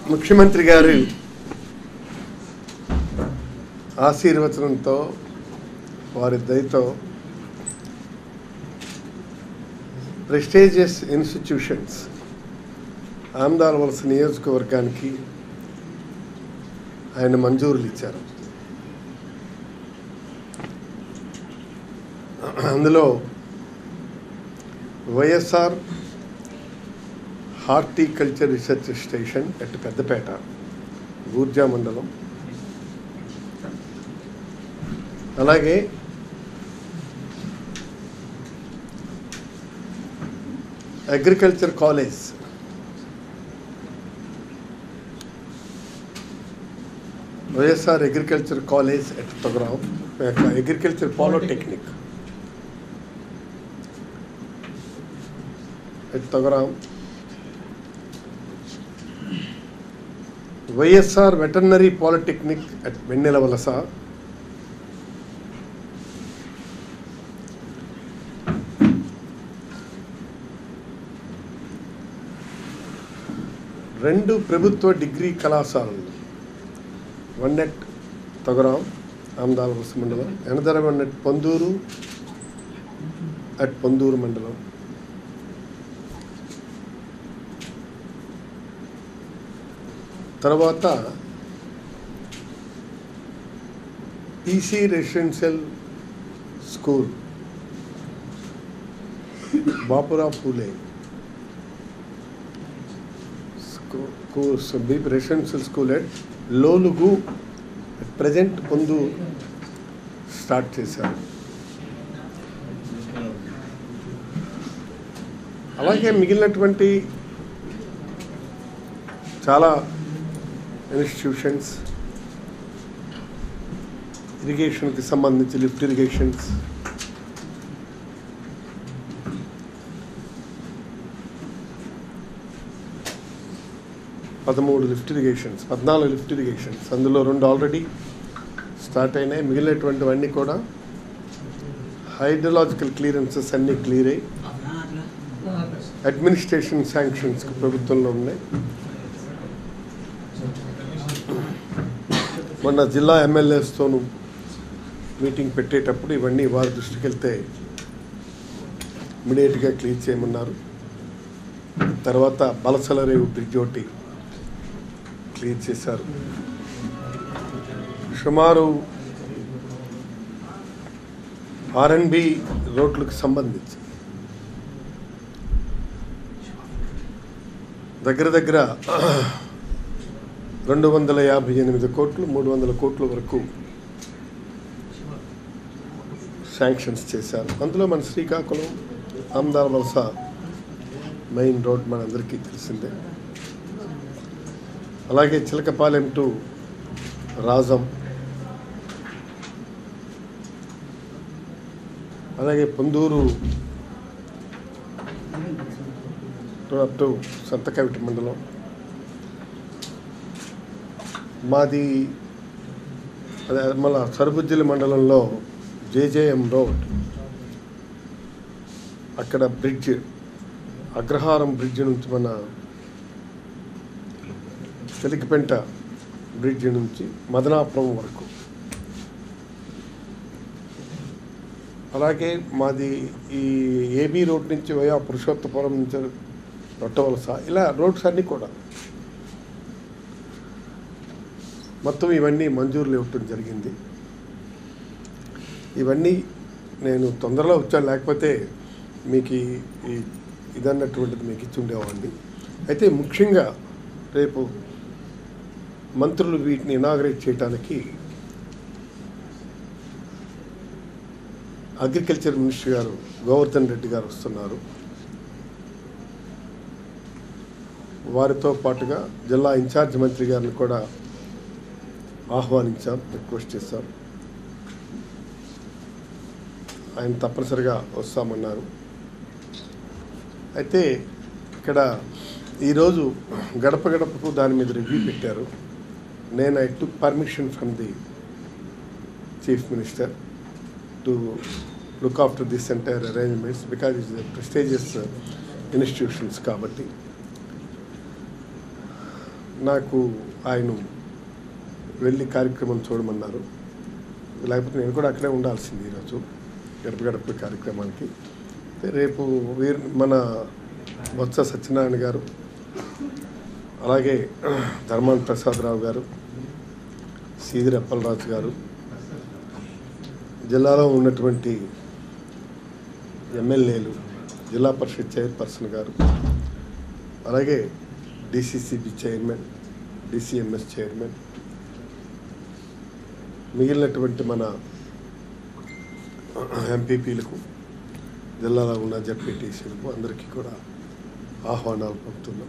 ముఖ్యమంత్రి గారి ఆశీర్వచనంతో వారి దయతో ప్రెస్టేజియస్ ఇన్స్టిట్యూషన్స్ ఆమ్దాల్ వలస నియోజకవర్గానికి ఆయన మంజూరులు ఇచ్చారు అందులో YSR horticulture research station at Peddapeta Urja మండలం అలాగే agriculture college YSR agriculture college at Togaram agriculture polytechnic at Togaram YSR veterinary polytechnic at Vennela Valasa రెండు ప్రభుత్వ డిగ్రీ కళాశాలలు వన్ నెట్ తొగరాం ఆమదాల వలస మండలం ఎనదర వన్ నెట్ పొందూరు అట్ పొందూరు మండలం తర్వాత PC residential school Bapura Phule residential school at Lolugu present పొందు స్టార్ట్ చేశారు అలాగే మిగిలినటువంటి చాలా ఇన్స్టిట్యూషన్స్ ఇరిగేషన్కి సంబంధించి లిఫ్ట్ ఇరిగేషన్స్ పదమూడు లిఫ్ట్ ఇరిగేషన్స్ పద్నాలుగు లిఫ్ట్ ఇరిగేషన్స్ అందులో రెండు ఆల్రెడీ స్టార్ట్ అయినాయి మిగిలినటువంటివన్నీ కూడా హైడ్రలాజికల్ క్లియరెన్సెస్ అన్నీ క్లియర్ అయ్యి అడ్మినిస్ట్రేషన్ శాంక్షన్స్ ప్రభుత్వంలో ఉన్నాయి మొన్న జిల్లా ఎమ్మెల్యేస్తోనూ మీటింగ్ పెట్టేటప్పుడు ఇవన్నీ వారి దృష్టికి వెళ్తే ఇమీడియట్గా క్లియర్ చేయమన్నారు తర్వాత బలసలరేవు బ్రిడ్జ్ ఒకటి క్లియర్ చేశారు సుమారు ఆర్ఎన్బి రోడ్లకు సంబంధించి దగ్గర దగ్గర రెండు వందల యాభై ఎనిమిది కోట్లు మూడు వందల కోట్ల వరకు శాంక్షన్స్ చేశారు అందులో మన శ్రీకాకుళం ఆమ్దాల వలస మెయిన్ రోడ్ మనందరికీ తెలిసిందే అలాగే చిలకపాలెం టు రాజం అలాగే పొందూరు అప్ టు సంతకవిటి మండలం మాది అదే మళ్ళా సరుబుజ్జిల మండలంలో జేజేఎం రోడ్ అక్కడ బ్రిడ్జ్ అగ్రహారం బ్రిడ్జ్ నుంచి మన చెలికిపెంట బ్రిడ్జ్ నుంచి మదనాపురం వరకు అలాగే మాది ఈ ఏబీ రోడ్ నుంచి వయా పురుషోత్తపురం నుంచి రొట్టవలస ఇలా రోడ్స్ అన్నీ కూడా మొత్తం ఇవన్నీ మంజూరులు ఇవ్వటం జరిగింది ఇవన్నీ నేను తొందరలో వచ్చాను లేకపోతే మీకు ఈ- ఈ ఇదన్నటువంటిది మీకు ఇచ్చి ఉండేవాడిని అయితే ముఖ్యంగా రేపు మంత్రులు వీటిని ఇనాగరేట్ చేయడానికి అగ్రికల్చర్ మినిస్టర్ గారు గోవర్ధన్ రెడ్డి గారు వస్తున్నారు వారితో పాటుగా జిల్లా ఇన్ఛార్జ్ మంత్రి గారిని కూడా ఆహ్వానించాం రిక్వెస్ట్ చేశాం ఆయన తప్పనిసరిగా వస్తామన్నారు అయితే ఇక్కడ ఈరోజు గడప గడపకు దాని మీద రివ్యూ పెట్టారు నేను I took permission from the chief minister to look after this entire arrangements because is prestigious institutions కాబట్టి నాకు ఆయన వెళ్ళి కార్యక్రమం చూడమన్నారు లేకపోతే నేను కూడా అక్కడే ఉండాల్సింది ఈరోజు గడప గడప కార్యక్రమానికి రేపు వీర్ మన బొత్స సత్యనారాయణ గారు అలాగే ధర్మాన్ ప్రసాదరావు గారు సీదిరి అప్పలరాజు గారు జిల్లాలో ఉన్నటువంటి ఎమ్మెల్యేలు జిల్లా పరిషత్ చైర్పర్సన్ గారు అలాగే డిసిసిబి చైర్మన్ డిసిఎంఎస్ చైర్మన్ మిగిలినటువంటి మన ఎంపీపీలకు జిల్లాలో ఉన్న జడ్పీటీసీలకు అందరికీ కూడా ఆహ్వానాలు పంపుతున్నాం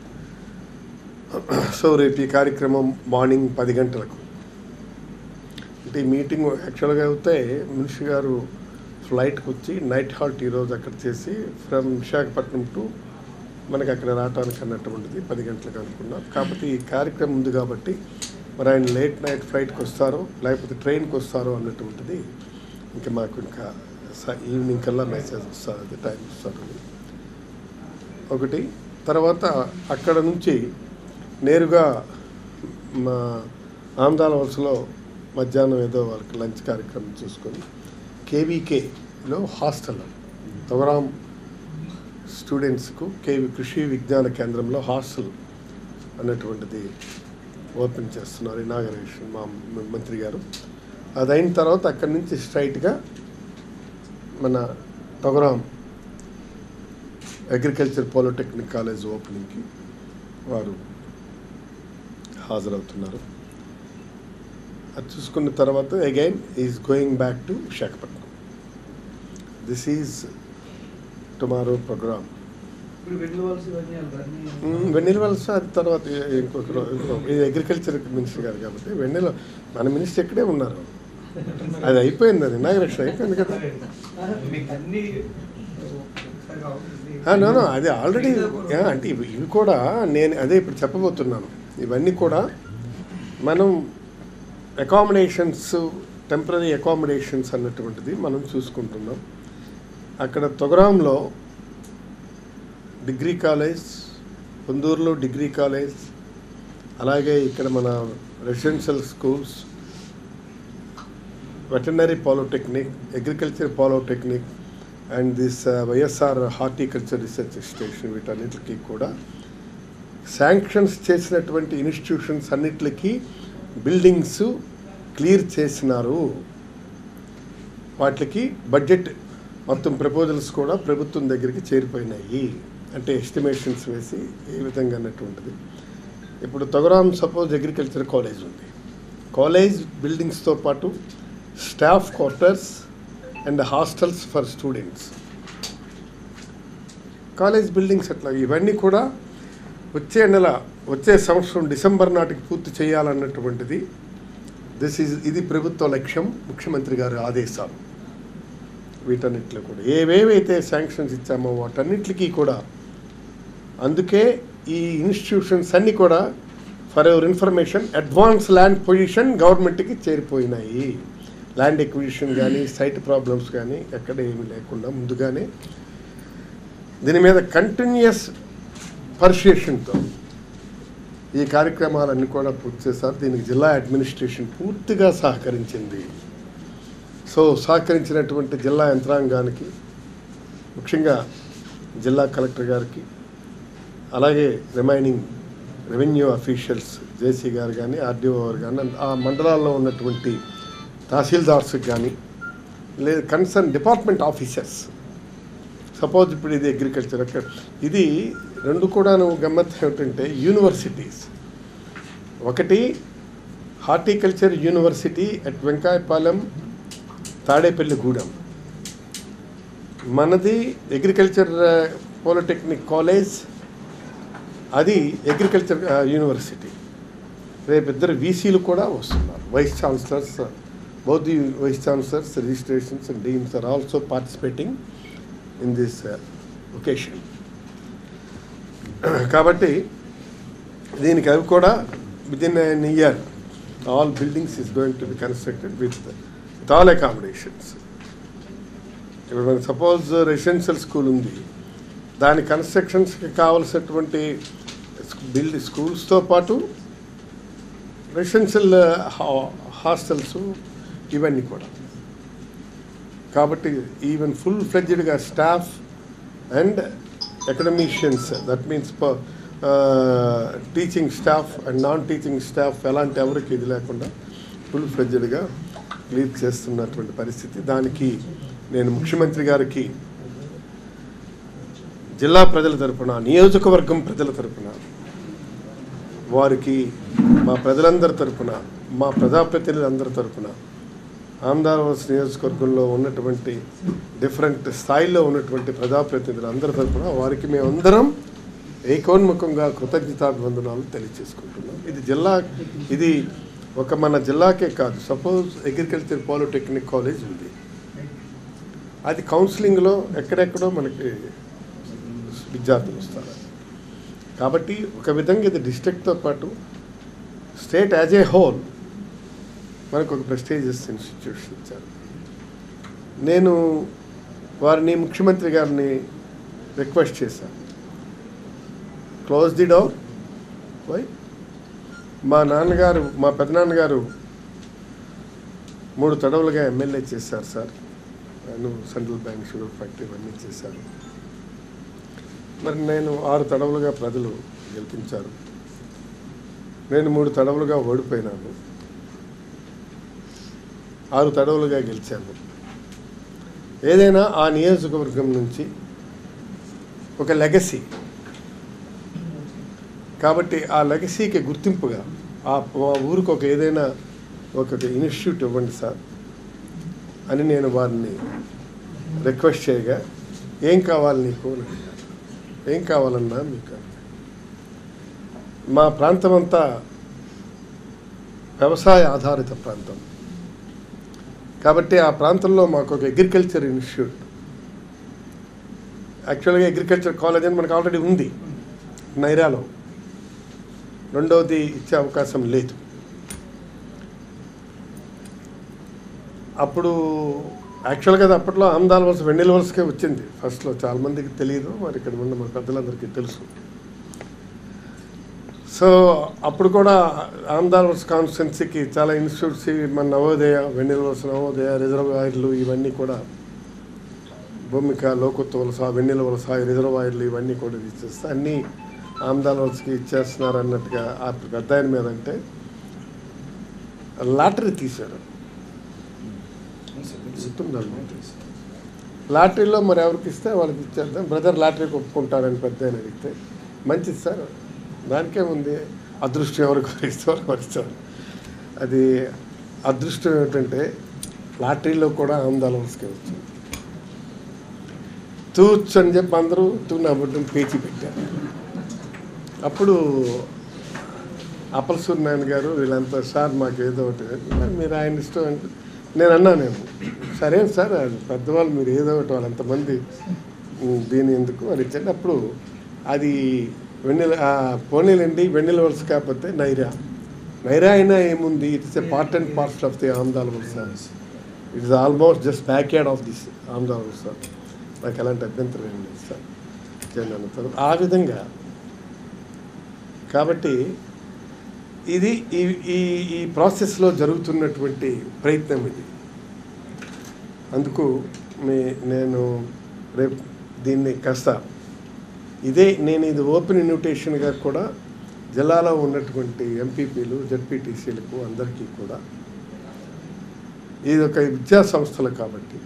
సో రేపు ఈ కార్యక్రమం మార్నింగ్ పది గంటలకు అంటే ఈ మీటింగ్ యాక్చువల్గా అయితే మినిస్టర్ గారు ఫ్లైట్కి వచ్చి నైట్ హాల్ట్ ఈరోజు అక్కడ చేసి ఫ్రమ్ విశాఖపట్నం టు మనకి అక్కడ రావడానికి అన్నటువంటిది పది గంటలకు అనుకున్నాం కాకపోతే ఈ కార్యక్రమం ఉంది కాబట్టి మరి ఆయన లేట్ నైట్ ఫ్లైట్కి వస్తారో లేకపోతే ట్రైన్కి వస్తారో అన్నటువంటిది ఇంకా మాకు ఇంకా స- ఈవినింగ్ కల్లా మెసేజ్ వస్తుంది అది టైం వస్తారు ఒకటి తర్వాత అక్కడ నుంచి నేరుగా మా ఆంధ్రాల వలసలో మధ్యాహ్నం ఏదో వాళ్ళకి లంచ్ కార్యక్రమం చూసుకొని కేవీకేలో హాస్టల్ తవరాం స్టూడెంట్స్కు కేవి కృషి విజ్ఞాన కేంద్రంలో హాస్టల్ అన్నటువంటిది ఓపెన్ చేస్తున్నారు ఇనాగరేషన్ మా మ- మంత్రి గారు అది అయిన తర్వాత అక్కడి నుంచి స్ట్రైట్గా మన తొగరాం అగ్రికల్చర్ పాలిటెక్నిక్ కాలేజ్ ఓపెనింగ్కి వారు హాజరవుతున్నారు అది చూసుకున్న తర్వాత again is going back to Visakhapatnam this is tomorrow programme ఇప్పుడు వెళ్ళవలసి ఇవన్నీ అవన్నీ వెన్నెల వలస అది తర్వాత ఇంకొక రో- ఇంకో ఇది అగ్రికల్చర్ మినిస్టర్ గారు కాబట్టి వెన్నెల మన మినిస్టర్ ఇక్కడే ఉన్నారు అది అయిపోయింది అది ఇనాగ్రేషన్ అయిపోయింది కదా మీకు అన్ని ఒకసారి కావాలి. ఆ, నో నో అది ఆల్రెడీ అంటే ఇవి ఇవి కూడా నేను అదే ఇప్పుడు చెప్పబోతున్నాను ఇవన్నీ కూడా మనం అకామిడేషన్స్ టెంపరీ అకామిడేషన్స్ అన్నటువంటిది మనం చూసుకుంటున్నాం అక్కడ తొగరాంలో డిగ్రీ కాలేజ్ పొందూరులో డిగ్రీ కాలేజ్ అలాగే ఇక్కడ మన residential schools veterinary polytechnic agriculture polytechnic and this YSR horticulture research station వీటన్నిటికీ కూడా శాంక్షన్స్ చేసినటువంటి ఇన్స్టిట్యూషన్స్ అన్నిటికీ బిల్డింగ్స్ క్లియర్ చేసినారు వాటికి బడ్జెట్ మొత్తం ప్రపోజల్స్ కూడా ప్రభుత్వం దగ్గరికి చేరిపోయినాయి అంటే ఎస్టిమేషన్స్ వేసి ఏ విధంగా అన్నటువంటిది ఇప్పుడు తొగరాం సపోజ్ అగ్రికల్చర్ కాలేజ్ ఉంది కాలేజ్ బిల్డింగ్స్తో పాటు staff quarters and hostels for students college buildings అట్లా ఇవన్నీ కూడా వచ్చే నెల వచ్చే సంవత్సరం డిసెంబర్ నాటికి పూర్తి చేయాలన్నటువంటిది దిస్ ఈజ్ ఇది ప్రభుత్వ లక్ష్యం ముఖ్యమంత్రి గారి ఆదేశాలు వీటన్నిటిలో కూడా ఏవేవైతే శాంక్షన్స్ ఇచ్చామో వాటన్నిటికీ కూడా అందుకే ఈ ఇన్స్టిట్యూషన్స్ అన్నీ కూడా for ever information advance land possession గవర్నమెంట్కి చేరిపోయినాయి ల్యాండ్ ఎక్విజిషన్ కానీ సైట్ ప్రాబ్లమ్స్ కానీ ఎక్కడ ఏమీ లేకుండా ముందుగానే దీని మీద కంటిన్యూస్ పర్షియేషన్తో ఈ కార్యక్రమాలన్నీ కూడా పూర్తి చేశారు దీనికి జిల్లా అడ్మినిస్ట్రేషన్ పూర్తిగా సహకరించింది సో సహకరించినటువంటి జిల్లా యంత్రాంగానికి ముఖ్యంగా జిల్లా కలెక్టర్ గారికి అలాగే రిమైనింగ్ రెవెన్యూ అఫీషియల్స్ జేసీ గారు కానీ ఆర్డీఓ గారు కానీ ఆ మండలాల్లో ఉన్నటువంటి తహసీల్దార్స్కి కానీ లేదు కన్సర్న్ డిపార్ట్మెంట్ ఆఫీసర్స్ సపోజ్ ఇప్పుడు ఇది అగ్రికల్చర్ అక్కడ ఇది రెండు కూడాను గమ్మత్ ఏమిటంటే యూనివర్సిటీస్ ఒకటి horticulture university at Venkayapalem Tadepalligudem మనది అగ్రికల్చర్ పాలిటెక్నిక్ కాలేజ్ అది అగ్రికల్చర్ యూనివర్సిటీ రేపు ఇద్దరు వీసీలు కూడా వస్తున్నారు vice chancellors both the vice chancellors registrations and deans are also participating in this occasion కాబట్టి దీనికి అవి కూడా within an year all buildings is going to be constructed with with all accommodations ఇప్పుడు మనకి సపోజ్ రెసిడెన్షియల్ స్కూల్ ఉంది దాని కన్స్ట్రక్షన్స్కి కావలసినటువంటి build స్కూల్స్తో పాటు రెసిడెన్షియల్ హాస్టల్స్ ఇవన్నీ కూడా కాబట్టి ఈవెన్ ఫుల్ ఫ్లెడ్జ్డ్గా staff and academicians that means teaching staff and non teaching staff ఎలాంటి ఎవరికి ఇది లేకుండా ఫుల్ ఫ్లెడ్జ్డ్గా లీడ్ చేస్తున్నటువంటి పరిస్థితి దానికి నేను ముఖ్యమంత్రి గారికి జిల్లా ప్రజల తరపున నియోజకవర్గం ప్రజల తరపున వారికి మా ప్రజలందరి తరపున మా ప్రజాప్రతినిధులందరి తరపున ఆంధ్రవలస నియోజకవర్గంలో ఉన్నటువంటి డిఫరెంట్ స్థాయిలో ఉన్నటువంటి ప్రజాప్రతినిధులు అందరి తరపున వారికి మేమందరం ఏకోన్ముఖంగా కృతజ్ఞతాభివందనాలు తెలియజేసుకుంటున్నాం ఇది జిల్లా ఇది ఒక మన జిల్లాకే కాదు సపోజ్ అగ్రికల్చర్ పాలిటెక్నిక్ కాలేజ్ ఉంది అది కౌన్సిలింగ్లో ఎక్కడెక్కడో మనకి విద్యార్థులు వస్తారు కాబట్టి ఒక విధంగా ఇది డిస్ట్రిక్ట్తో పాటు స్టేట్ యాజ్ ఏ హోల్ మనకు ఒక ప్రెస్టీజియస్ ఇన్స్టిట్యూషన్ ఇచ్చారు నేను వారిని ముఖ్యమంత్రి గారిని రిక్వెస్ట్ చేశాను క్లోజ్ ది డోర్ వై మా నాన్నగారు మా పెదనాన్నగారు మూడు తడవులుగా ఎమ్మెల్యే చేశారు సార్ నేను సెంట్రల్ బ్యాంక్ షుగర్ ఫ్యాక్టరీ ఇవన్నీ చేశారు మరి నేను ఆరు తడవులుగా ప్రజలు గెలిపించారు నేను మూడు తడవులుగా ఓడిపోయినాను ఆరు తడవులుగా గెలిచాను ఏదైనా ఆ నియోజకవర్గం నుంచి ఒక లెగసీ కాబట్టి ఆ లెగసీకి గుర్తింపుగా ఆ మా ఊరికి ఒక ఏదైనా ఒక ఇన్స్టిట్యూట్ ఇవ్వండి సార్ అని నేను వారిని రిక్వెస్ట్ చేయగా ఏం కావాలి నీకు అని అడిగారు. ఏం కావాలన్నా మీకు మా ప్రాంతం అంతా వ్యవసాయ ఆధారిత ప్రాంతం కాబట్టి ఆ ప్రాంతంలో మాకు ఒక అగ్రికల్చర్ ఇన్స్టిట్యూట్ యాక్చువల్గా అగ్రికల్చర్ కాలేజ్ అని మనకు ఆల్రెడీ ఉంది నైరాలో రెండవది ఇచ్చే అవకాశం లేదు అప్పుడు యాక్చువల్గా అది అప్పట్లో ఆమ్దాల వలస వెన్నెల వలసకే వచ్చింది ఫస్ట్లో చాలామందికి తెలియదు మరి ఇక్కడ ఉన్న మన పెద్దలందరికీ తెలుసు సో అప్పుడు కూడా ఆమ్దాల వలస కాన్స్టిట్యున్సీకి చాలా ఇన్స్టిట్యూట్స్ మన నవోదయ వెన్నెల వలస నవోదయ రిజర్వాయర్లు ఇవన్నీ కూడా భూమిక లోకొత్త వలస వెన్నెల వలస రిజర్వాయర్లు ఇవన్నీ కూడా ఇచ్చేస్తే అన్నీ ఆమ్దాల వలసకి ఇచ్చేస్తున్నారు అన్నట్టుగా ఆ పెద్ద ఆయన మీద అంటే లాటరీ తీశారు గుర్తుందన్నమాట. లాటరీలో మరి ఎవరికి ఇస్తే వాళ్ళకి ఇచ్చేద్దాం బ్రదర్ లాటరీకి ఒప్పుకుంటారని పెద్ద ఆయన అడిగితే మంచిది సార్ దానికే ఉంది అదృష్టం ఎవరికి వరిస్తే వాళ్ళకి వరిస్తారు అది అదృష్టం ఏమిటంటే లాటరీలో కూడా ఆందాల వలసకే వచ్చింది తూచ్ అని చెప్పి అందరూ తూ నా బుడ్డని పేచి పెట్టారు అప్పుడు అప్పల సూర్యనారాయణ గారు వీళ్ళంతా సార్ మాకు ఏదో ఒకటి మరి మీరు ఆయన ఇష్టం అంటే నేను అన్నా నేను సరే సార్ అది పెద్దవాళ్ళు మీరు ఏదో ఒకటి వాళ్ళు అంతమంది ఉమ్, దీని ఎందుకు అని ఇచ్చండి అప్పుడు అది వెన్నెల ఆ, పోనీలండి వెన్నెల వలస కాకపోతే నైరా నైరా అయినా ఏముంది it's a part and parcel of the Amadala Valasa it is almost just backyard of this Amadala Valasa నాకు ఎలాంటి అభ్యంతరం ఏం లేదు సార్ చేయండి అన్న తర్వాత ఆ విధంగా కాబట్టి ఇది ఈ ఈ ఈ ప్రాసెస్లో జరుగుతున్నటువంటి ప్రయత్నం ఇది అందుకు మీ నేను రేపు దీన్ని కాస్త ఇదే నేను ఇది ఓపెన్ ఇన్విటేషన్గా కూడా జిల్లాలో ఉన్నటువంటి ఎంపీపీలు జడ్పీటీసీలకు అందరికీ కూడా ఇది ఒక విద్యా సంస్థలు కాబట్టి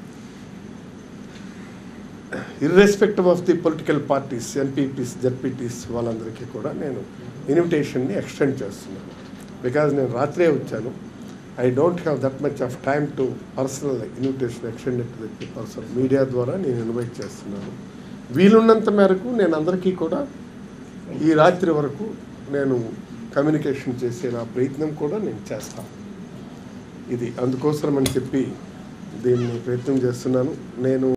irrespective of the political parties MPPs ZPTs వాళ్ళందరికీ కూడా నేను ఇన్విటేషన్ని ఎక్స్టెండ్ చేస్తున్నాను బికాజ్ నేను రాత్రే వచ్చాను I don't have that much of time to personal invitation extended to the personal media ద్వారా నేను ఇన్వైట్ చేస్తున్నాను వీలున్నంత మేరకు నేను అందరికీ కూడా ఈ రాత్రి వరకు నేను కమ్యూనికేషన్ చేసే నా ప్రయత్నం కూడా నేను చేస్తాను ఇది అందుకోసం అని చెప్పి దీన్ని ప్రయత్నం చేస్తున్నాను నేను